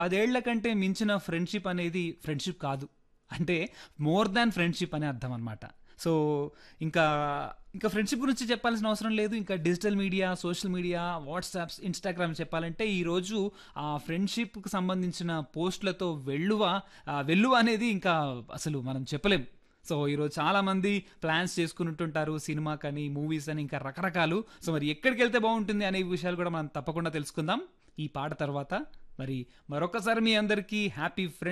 పదేళ్ల కంటే మించిన ఫ్రెండ్‌షిప్ అనేది ఫ్రెండ్‌షిప్ కాదు. అంటే మోర్ దాన్ ఫ్రెండ్‌షిప్ అనే అర్థం అనమాట. సో, ఇంకా, ఇంకా ఫ్రెండ్‌షిప్ గురించి చెప్పాల్సిన అవసరం లేదు. ఇంకా digital media, social media, WhatsApps, Instagram చెప్పాలంటే ఈరోజు ఆ ఫ్రెండ్‌షిప్‌కి సంబంధించిన పోస్ట్‌లతో వెల్లువ ఆహ్, వెల్లువ అనేది ఇంకా అసలు మనం చెప్పలేం. సో, ఈరోజు చాలామంది ప్లాన్స్ చేసుకుంటుంటారు. సినిమాకని, మూవీస్ అని ఇంకా రకరకాలు. సో, మరి ఎక్కడికెళ్తే బావుంటుంది అనే విషయాలు కూడా మనం తప్పకుండా తెలుసుకుందాం. ఈ పాట తర్వాత మరి మరొక్కసారి మీ అందరికీ హ్యాపీ ఫ్రెండ్